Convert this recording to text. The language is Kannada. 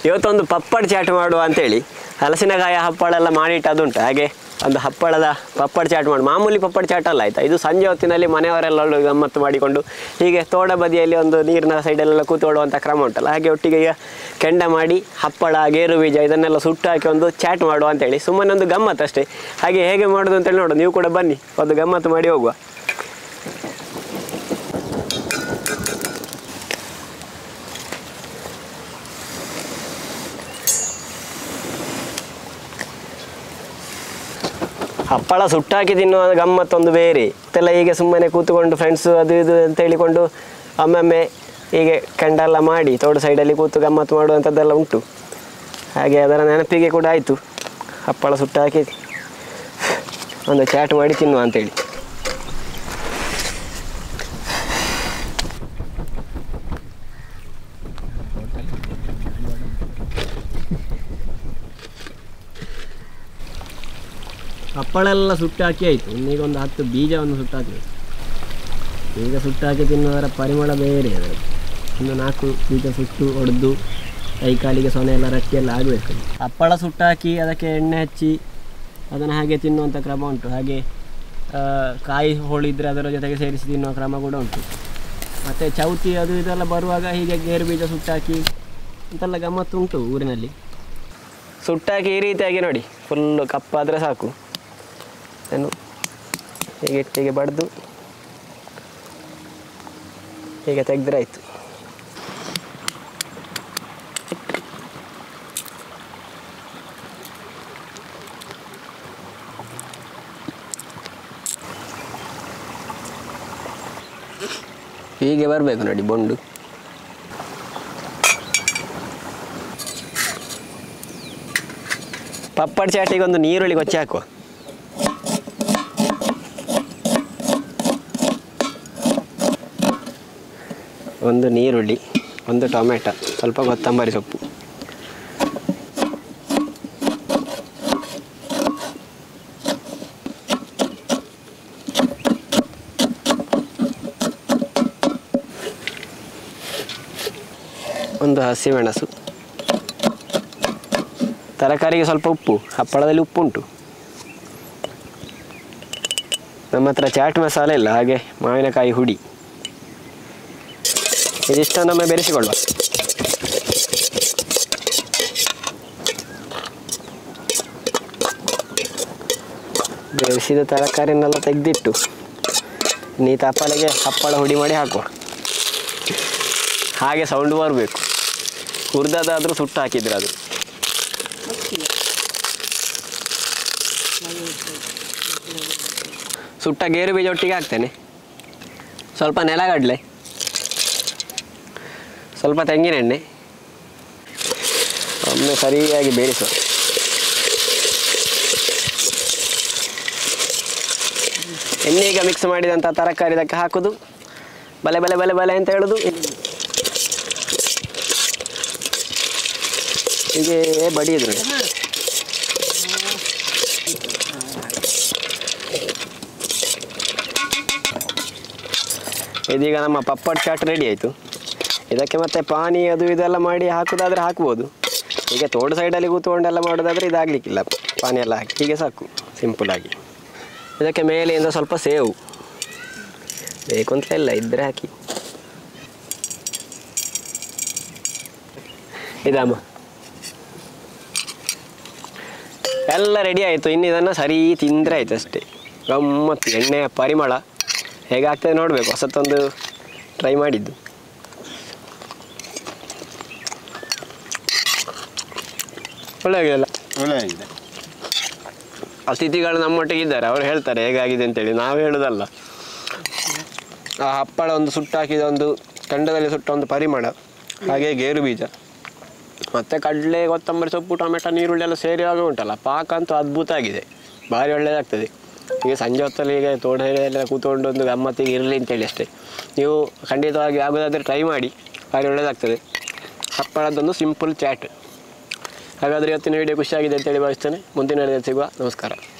ಇವತ್ತೊಂದು ಪಪ್ಪಡ್ ಚಾಟ್ ಮಾಡುವ ಅಂತೇಳಿ ಹಲಸಿನಕಾಯಿ ಹಪ್ಪಳ ಎಲ್ಲ ಮಾಡಿಟ್ಟು ಅದುಂಟು ಹಾಗೆ ಒಂದು ಹಪ್ಪಳದ ಪಪ್ಪಡ್ ಚಾಟ್ ಮಾಡಿ ಮಾಮೂಲಿ ಪಪ್ಪಡ್ ಚಾಟ್ ಅಲ್ಲ ಆಯ್ತಾ ಇದು ಸಂಜೆ ಹೊತ್ತಿನಲ್ಲಿ ಮನೆಯವರೆಲ್ಲ ಒಳ್ಳೆ ಗಮ್ಮತ್ತು ಮಾಡಿಕೊಂಡು ಹೀಗೆ ತೋಡ ಬದಿಯಲ್ಲಿ ಒಂದು ನೀರಿನ ಸೈಡಲ್ಲೆಲ್ಲ ಕೂತ್ಕೊಳ್ಳುವಂಥ ಕ್ರಮ ಉಂಟಲ್ಲ ಹಾಗೆ ಒಟ್ಟಿಗೆ ಈಗ ಕೆಂಡ ಮಾಡಿ ಹಪ್ಪಳ ಗೇರು ಬೀಜ ಇದನ್ನೆಲ್ಲ ಸುಟ್ಟು ಹಾಕಿ ಒಂದು ಚಾಟ್ ಮಾಡುವ ಅಂತೇಳಿ ಸುಮ್ಮನೆ ಒಂದು ಗಮ್ಮತ್ತು ಅಷ್ಟೇ ಹಾಗೆ ಹೇಗೆ ಮಾಡೋದು ಅಂತೇಳಿ ನೋಡು ನೀವು ಕೂಡ ಬನ್ನಿ ಒಂದು ಗಮ್ಮತ್ತು ಮಾಡಿ ಹೋಗುವ ಹಪ್ಪಳ ಸುಟ್ಟಾಕಿ ತಿನ್ನುವ ಗಮ್ಮತ್ತೊಂದು ಬೇರೆ ಮತ್ತೆಲ್ಲ ಹೀಗೆ ಸುಮ್ಮನೆ ಕೂತ್ಕೊಂಡು ಫ್ರೆಂಡ್ಸು ಅದು ಇದು ಅಂತ ಹೇಳಿಕೊಂಡು ಒಮ್ಮೊಮ್ಮೆ ಹೀಗೆ ಕೆಂಡೆಲ್ಲ ಮಾಡಿ ತೋಡು ಸೈಡಲ್ಲಿ ಕೂತು ಗಮ್ಮತ್ತು ಮಾಡುವಂಥದ್ದೆಲ್ಲ ಉಂಟು ಹಾಗೆ ಅದರ ನೆನಪಿಗೆ ಕೂಡ ಆಯಿತು ಹಪ್ಪಳ ಸುಟ್ಟಾಕಿ ಒಂದು ಚಾಟ್ ಮಾಡಿ ತಿನ್ನುವ ಅಂತೇಳಿ ಹಪ್ಪಳ ಎಲ್ಲ ಸುಟ್ಟಾಕಿ ಆಯಿತು ಇನ್ನೀಗ ಒಂದು ಹತ್ತು ಬೀಜವನ್ನು ಸುಟ್ಟಾಕಿ ಈಗ ಸುಟ್ಟಾಕಿ ತಿನ್ನುವರ ಪರಿಮಳ ಬೇರೆ ಅದರಲ್ಲಿ ಇನ್ನು ನಾಲ್ಕು ಬೀಜ ಸುಟ್ಟು ಒಡೆದು ಕೈ ಕಾಲಿಗೆ ಸೊನೆ ಎಲ್ಲ ರಟ್ಟಿ ಎಲ್ಲ ಆಗಬೇಕು ಹಪ್ಪಳ ಸುಟ್ಟಾಕಿ ಅದಕ್ಕೆ ಎಣ್ಣೆ ಹಚ್ಚಿ ಅದನ್ನು ಹಾಗೆ ತಿನ್ನುವಂಥ ಕ್ರಮ ಉಂಟು ಹಾಗೆ ಆ, ಕಾಯಿ ಹೋಳಿದ್ರೆ ಅದರ ಜೊತೆಗೆ ಸೇರಿಸಿ ತಿನ್ನುವ ಕ್ರಮ ಕೂಡ ಉಂಟು ಮತ್ತು ಚೌತಿ ಅದು ಇದೆಲ್ಲ ಬರುವಾಗ ಹೀಗೆ ಗೇರು ಬೀಜ ಸುಟ್ಟಾಕಿ ಅಂತೆಲ್ಲ ಗಮ್ಮತ್ತು ಉಂಟು ಊರಿನಲ್ಲಿ ಸುಟ್ಟಾಕಿ ಈ ರೀತಿಯಾಗಿ ನೋಡಿ ಫುಲ್ಲು ಕಪ್ಪಾದರೆ ಸಾಕು ಏನು ಹೀಗೆ ಹೀಗೆ ಬಡ್ದು ಹೀಗೆ ತೆಗೆದ್ರೆ ಆಯಿತು ಹೀಗೆ ಬರಬೇಕು ನೋಡಿ ಬೊಂಡು ಪಪ್ಪಡ್ ಚಾಟಿಗೆ ಒಂದು ನೀರುಳ್ಳಿ ಕೊಚ್ಚಿ ಹಾಕುವ ಒಂದು ನೀರುಳ್ಳಿ ಒಂದು ಟೊಮೆಟೊ ಸ್ವಲ್ಪ ಕೊತ್ತಂಬರಿ ಸೊಪ್ಪು ಒಂದು ಹಸಿಮೆಣಸು ತರಕಾರಿಗೆ ಸ್ವಲ್ಪ ಉಪ್ಪು ಹಪ್ಪಳದಲ್ಲಿ ಉಪ್ಪು ಉಂಟು ನಮ್ಮ ಹತ್ರ ಚಾಟ್ ಮಸಾಲೆ ಇಲ್ಲ ಹಾಗೆ ಮಾವಿನಕಾಯಿ ಹುಡಿ ಇದಿಷ್ಟನ್ನೊಮ್ಮೆ ಬೆರೆಸಿಕೊಳ್ಳುವ ಬೆರೆಸಿದ ತರಕಾರಿನೆಲ್ಲ ತೆಗೆದಿಟ್ಟು ನೀ ತಪ್ಪಲೆಗೆ ಹಪ್ಪಳ ಹುಡಿ ಮಾಡಿ ಹಾಕುವ ಹಾಗೆ ಸೌಂಡ್ ಬರಬೇಕು ಹುರಿದದಾದರೂ ಸುಟ್ಟು ಹಾಕಿದ್ರೆ ಅದು ಸುಟ್ಟ ಗೇರು ಬೀಜ ಒಟ್ಟಿಗೆ ಹಾಕ್ತೇನೆ ಸ್ವಲ್ಪ ನೆಲಗಡಲೆ ಸ್ವಲ್ಪ ತೆಂಗಿನ ಎಣ್ಣೆ ಒಮ್ಮೆ ಸರಿಯಾಗಿ ಬೇಯಿಸುವ ಎಣ್ಣೆ ಈಗ ಮಿಕ್ಸ್ ಮಾಡಿದಂಥ ತರಕಾರಿ ಇದಕ್ಕೆ ಹಾಕೋದು ಬಲೆ ಬಲೆ ಬಲೆ ಬಲೆ ಅಂತ ಹೇಳೋದು ಹೀಗೆ ಬಡಿಯೋದು ನೋಡಿ. ಇದೀಗ ನಮ್ಮ ಪಪ್ಪಡ್ ಚಾಟ್ ರೆಡಿ ಆಯಿತು ಇದಕ್ಕೆ ಮತ್ತೆ ಪಾನಿ ಅದು ಇದೆಲ್ಲ ಮಾಡಿ ಹಾಕೋದಾದ್ರೆ ಹಾಕ್ಬೋದು ಈಗ ತೋಡು ಸೈಡಲ್ಲಿ ಕೂತ್ಕೊಂಡೆಲ್ಲ ಮಾಡೋದಾದ್ರೆ ಇದಾಗಲಿಕ್ಕಿಲ್ಲ ಪಾನಿ ಎಲ್ಲ ಹಾಕಿ ಹೀಗೆ ಸಾಕು ಸಿಂಪಲ್ ಆಗಿ ಇದಕ್ಕೆ ಮೇಲೆಯಿಂದ ಸ್ವಲ್ಪ ಸೇವು ಬೇಕು ಅಂತ ಇಲ್ಲ ಇದ್ದರೆ ಹಾಕಿ ಇದಮ್ಮ ಎಲ್ಲ ರೆಡಿ ಆಯಿತು ಇನ್ನು ಇದನ್ನು ಸರಿ ತಿಂದರೆ ಆಯ್ತು ಅಷ್ಟೇ ಗಮ್ಮತ್ತು ಎಣ್ಣೆಯ ಪರಿಮಳ ಹೇಗಾಗ್ತದೆ ನೋಡಬೇಕು ಹೊಸತೊಂದು ಟ್ರೈ ಮಾಡಿದ್ದು ಒಳ್ಳೆ ಆಗಿದೆಲ್ಲ ಒಳ್ಳೆ ಆಗಿದೆ ಅತಿಥಿಗಳು ನಮ್ಮೊಟ್ಟಿಗೆ ಇದ್ದಾರೆ ಅವ್ರು ಹೇಳ್ತಾರೆ ಹೇಗಾಗಿದೆ ಅಂತೇಳಿ ನಾವು ಹೇಳೋದಲ್ಲ ಆ ಹಪ್ಪಳ ಒಂದು ಸುಟ್ಟಾಕಿದ ಒಂದು ಕಂಡದಲ್ಲಿ ಸುಟ್ಟ ಒಂದು ಪರಿಮಳ ಹಾಗೆ ಗೇರು ಬೀಜ ಮತ್ತು ಕಡಲೆ ಕೊತ್ತಂಬರಿ ಸೊಪ್ಪು ಟೊಮೆಟೊ ನೀರುಳ್ಳಿ ಎಲ್ಲ ಸೇರಿಯಾಗ ಉಂಟಲ್ಲ ಪಾಕ ಅಂತೂ ಅದ್ಭುತ ಆಗಿದೆ ಭಾರಿ ಒಳ್ಳೆಯದಾಗ್ತದೆ ಈಗ ಸಂಜೆ ಹೊತ್ತಲ್ಲಿ ಈಗ ತೋಟದಲ್ಲೆಲ್ಲ ಕೂತ್ಕೊಂಡು ಒಂದು ಗಮ್ಮತ್ತಿಗೆ ಇರಲಿ ಅಂತೇಳಿ ಅಷ್ಟೇ ನೀವು ಖಂಡಿತವಾಗಿ ಆಗೋದಾದರೆ ಟ್ರೈ ಮಾಡಿ ಭಾರಿ ಒಳ್ಳೆಯದಾಗ್ತದೆ ಹಪ್ಪಳದೊಂದು ಸಿಂಪಲ್ ಚಾಟ್ ಹಾಗಾದರೆ ಇವತ್ತಿನ ವಿಡಿಯೋ ಖುಷಿಯಾಗಿದೆ ಅಂತೇಳಿ ಭಾವಿಸ್ತೇನೆ ಮುಂದಿನ ವಿಡಿಯೋದಲ್ಲಿ ಸಿಗುವ ನಮಸ್ಕಾರ